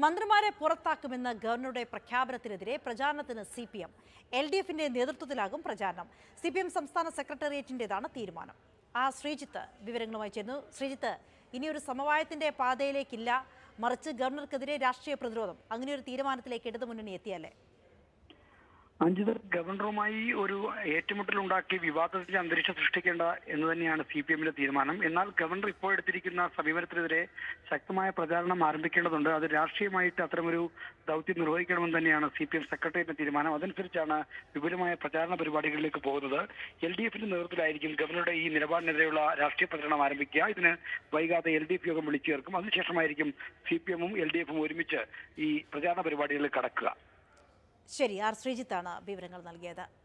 മന്ത്രിമാരെ പുറത്താക്കുമെന്ന ഗവർണറുടെ പ്രഖ്യാപനത്തിനെതിരെ പ്രചാരണത്തിന് C P M L D എഫിന്റെ നേതൃത്വത്തിലാകും പ്രചാരണം സി പി എം സംസ്ഥാന സെക്രട്ടേറിയറ്റിന്റേതാണ് തീരുമാനം ആ ശ്രീജിത്ത് വിവരങ്ങളുമായി ചേർന്നു ശ്രീജിത്ത് ഇനിയൊരു സമവായത്തിന്റെ പാതയിലേക്കില്ല മറിച്ച് ഗവർണർക്കെതിരെ രാഷ്ട്രീയ പ്രതിരോധം അങ്ങനെയൊരു തീരുമാനത്തിലേക്ക് ഇടതുമുന്നണി എത്തിയല്ലേ അഞ്ചിത് ഗവർണറുമായി ഒരു ഏറ്റുമുട്ടലുണ്ടാക്കി വിവാദത്തിന്റെ അന്തരീക്ഷം സൃഷ്ടിക്കേണ്ട എന്ന് തന്നെയാണ് സി പി എമ്മിന്റെ തീരുമാനം എന്നാൽ ഗവർണർ ഇപ്പോൾ എടുത്തിരിക്കുന്ന സമീപനത്തിനെതിരെ ശക്തമായ പ്രചാരണം ആരംഭിക്കേണ്ടതുണ്ട് അത് രാഷ്ട്രീയമായിട്ട് അത്തരമൊരു ദൗത്യം നിർവഹിക്കണമെന്ന് തന്നെയാണ് സി പി എം സെക്രട്ടേറിയറ്റിന്റെ തീരുമാനം അതനുസരിച്ചാണ് വിപുലമായ പ്രചാരണ പരിപാടികളിലേക്ക് പോകുന്നത് എൽ ഡി എഫിന്റെ നേതൃത്വത്തിലായിരിക്കും ഗവർണറുടെ ഈ നിലപാടിനെതിരെയുള്ള രാഷ്ട്രീയ പ്രചരണം ആരംഭിക്കുക ഇതിന് വൈകാതെ എൽ ഡി എഫ് യോഗം വിളിച്ചു ചേർക്കും അതിനുശേഷമായിരിക്കും സി പി എമ്മും എൽ ഡി എഫും ഒരുമിച്ച് ഈ പ്രചാരണ പരിപാടികളിൽ കടക്കുക ശരി ആർ ശ്രീജിത്താണ് വിവരങ്ങൾ നൽകിയത്